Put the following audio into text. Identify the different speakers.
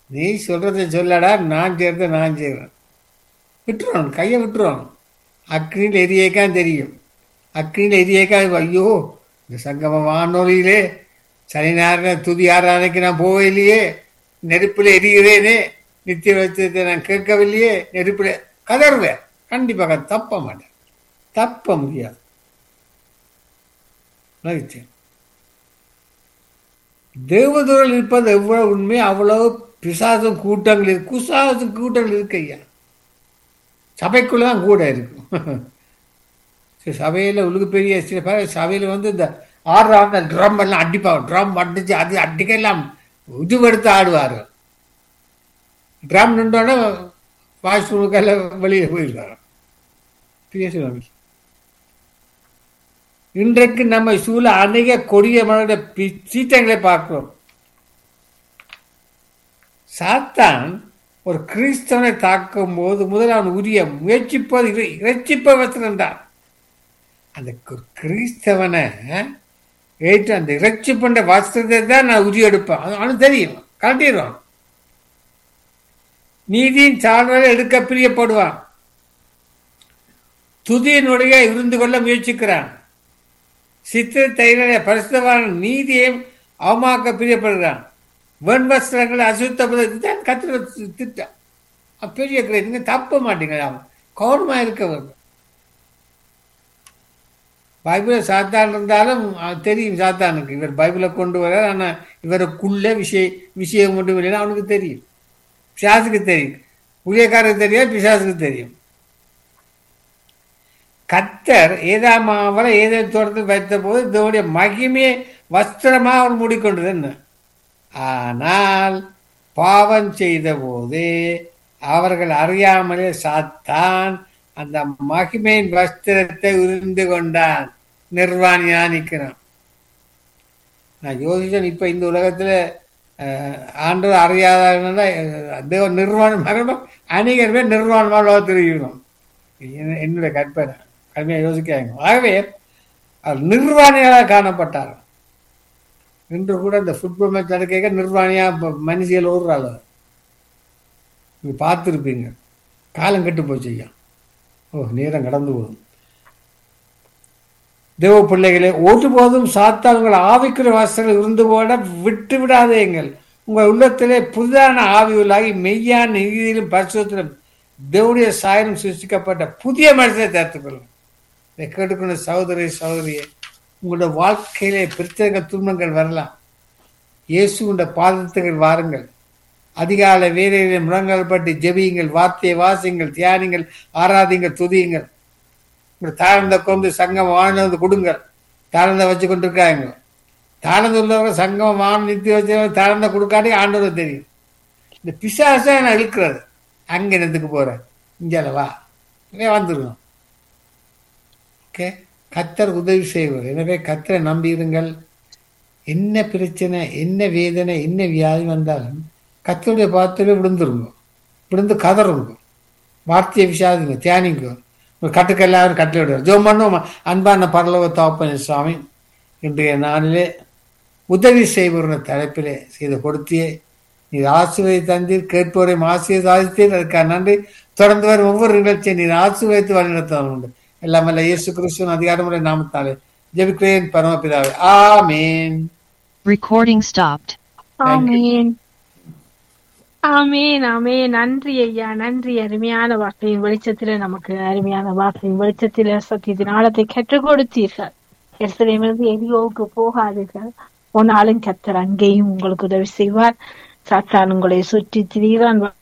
Speaker 1: நீ சொல்றதை சொல்லடா நான் செய்யறத நான் செய்கிறேன் விட்டுருவான் கையை விட்டுருவான் அக்னியில் எரியேக்கான் தெரியும் அக்னியில் எரியேக்கா ஐயோ இந்த சங்கம வானொலியிலே சனி ஞாயிறு துதி ஆராதனைக்கு நான் போகலையே நெருப்பில் எரிகிறேனே நித்திய வச்சத்தை நான் கேட்கவில்லையே நெருப்பில் கதறுவேன் கண்டிப்பாக தப்ப மாட்டேன் தப்ப முடியாது மகிழ்ச்சி தேவதூரில் இருப்பது எவ்வளவு உண்மை அவ்வளவு பிசாசும் கூட்டங்கள் இருக்கு குசாசும் கூட்டங்கள் இருக்கு ஐயா சபைக்குள்ள தான் கூட இருக்கும் சரி சபையில் உலக பெரிய சில பேர் சபையில் வந்து இந்த ஆடுறாங்க ட்ரம் எல்லாம் அடிப்பாங்க ட்ரம் அடிச்சு அது அடிக்கலாம் இதுவெடுத்து ஆடுவார் ட்ரம் நின்றோடனே வாஷ்ரூமுக்கெல்லாம் வெளியில் போயிருக்காங்க பேசுவாங்க இன்றைக்கு நம்ம சூழ அநேக கொடிய மனித சீட்டங்களை பார்க்கிறோம் சாத்தான் ஒரு கிறிஸ்தவனை தாக்கும் போது முதல் அவன் உரிய முயற்சிப்பது இறைச்சிப்பவன் தான் அந்த கிறிஸ்தவனை ஏற்று அந்த இறைச்சி பண்ற வஸ்திரத்தை தான் நான் உரி எடுப்பேன் அவனுக்கு தெரியும் கலட்டிடுவான் நீதியின் சாதனை எடுக்க பிரியப்படுவான் துதியினுடைய இருந்து கொள்ள முயற்சிக்கிறான் சித்திர தைரிய பரிசுத்தவான நீதியை அவமாக்க பிரியப்படுகிறான் வெண் வஸ்திரங்களை அசுத்தப்படுத்தான் கத்திர திட்டம் பெரிய நீங்க தப்ப மாட்டீங்க அவன் கவனமா இருக்க வேண்டும் பைபிளை சாத்தான் இருந்தாலும் தெரியும் சாத்தானுக்கு இவர் பைபிளை கொண்டு வர ஆனால் இவருக்குள்ள விஷய விஷயம் கொண்டு வரல அவனுக்கு தெரியும் பிசாசுக்கு தெரியும் ஊழியக்காரருக்கு தெரியும் பிசாசுக்கு தெரியும் கத்தர் ஏதாமாவலை ஏதோ தோட்டத்தில் வைத்த போது இதோடைய மகிமையை வஸ்திரமாக அவர் மூடிக்கொண்டது என்ன ஆனால் பாவம் செய்த போது அவர்கள் அறியாமலே சாத்தான் அந்த மகிமையின் வஸ்திரத்தை உரிந்து கொண்டான் நிர்வாணியா நிற்கிறான் நான் யோசிச்சேன் இப்ப இந்த உலகத்துல ஆண்டு அறியாத தேவ நிர்வாணம் மரணம் அநேகர் பேர் நிர்வாணமாக உலகத்தில் இருக்கணும் என்னுடைய கற்பனை கடுமையாக யோசிக்காங்க ஆகவே அவர் நிர்வாணிகளாக காணப்பட்டார் இன்று கூட இந்த ஃபுட்பால் மேட்ச் நடக்க நிர்வாணியா மனுஷியல் ஓடுறாள் நீங்க பார்த்துருப்பீங்க காலம் கெட்டு போச்சு ஐயா ஓ நேரம் கடந்து போதும் தேவ பிள்ளைகளே ஒருபோதும் சாத்தா உங்கள் ஆவிக்குரிய வாசல்கள் இருந்து போட விட்டு விடாதேங்கள் உங்கள் உள்ளத்திலே புதிதான ஆவி உள்ளாகி மெய்யான நீதியிலும் பரிசுத்திலும் தேவடைய சாயலும் சிருஷ்டிக்கப்பட்ட புதிய மனுஷனை சேர்த்துக்கொள்ளும் இதை கேட்டுக்கொண்ட சகோதரி சகோதரியே உங்களோட வாழ்க்கையிலே பிரச்சனைகள் துன்பங்கள் வரலாம் இயேசுண்ட பாதத்துகள் வாருங்கள் அதிகால வேலையிலே முழங்கால் பட்டு ஜெபியுங்கள் வார்த்தையை வாசியுங்கள் தியானிங்கள் ஆராதிங்கள் துதியுங்கள் தாழ்ந்த கொண்டு சங்கம் வாழ்ந்து கொடுங்கள் தாழ்ந்த வச்சு கொண்டிருக்காங்க தாழ்ந்து உள்ளவங்க சங்கம் வாங்க நிறுத்தி வச்சவங்க தாழ்ந்த கொடுக்காட்டி ஆண்டவர் தெரியும் இந்த பிசாசை நான் இழுக்கிறது அங்கே நிறத்துக்கு போகிறேன் இஞ்சால வா வந்துருவோம் ஓகே கத்தர் உதவி செய்வார் எனவே கத்தரை நம்பியிருங்கள் என்ன பிரச்சனை என்ன வேதனை என்ன வியாதி வந்தாலும் கத்தருடைய பாத்திர விழுந்துருங்க விழுந்து கதறுங்க வார்த்தையை விஷாதுங்க தியானிங்க கட்டுக்கு எல்லாரும் கட்டளை விடுவார் ஜோம் பண்ணும் அன்பான பரலோக தாப்பன் சுவாமி இன்றைய நாளிலே உதவி செய்பவர்கள் தலைப்பிலே செய்த கொடுத்தியே நீர் ஆசிர்வதி தந்தீர் கேட்போரை ஆசீர்வாதித்தீர் அதுக்காக நன்றி தொடர்ந்து வரும் ஒவ்வொரு நிகழ்ச்சியை நீர் ஆசீர்வதித்து வழிநடத்தவன் உண்டு எல்லாமல்ல இயேசு கிறிஸ்துவின் அதிகாரமுறை நாமத்தாலே ஜெபிக்கிறேன் பரமபிதாவே ஆமேன்
Speaker 2: Recording stopped.
Speaker 3: ஆமேன் ஆமேன் ஆமேன் நன்றி ஐயா நன்றி அருமையான வார்த்தையின் வெளிச்சத்தில நமக்கு அருமையான வார்த்தையின் வெளிச்சத்தில சத்தியத்தின் ஆழத்தை கற்றுக் கொடுத்தீர்கள் எருசலேமிலிருந்து எரியோவுக்கு போகாதீர்கள் போனாலும் கத்தர் அங்கேயும் உங்களுக்கு உதவி செய்வார் சாத்தான் உங்களை சுற்றி திரிகிறான்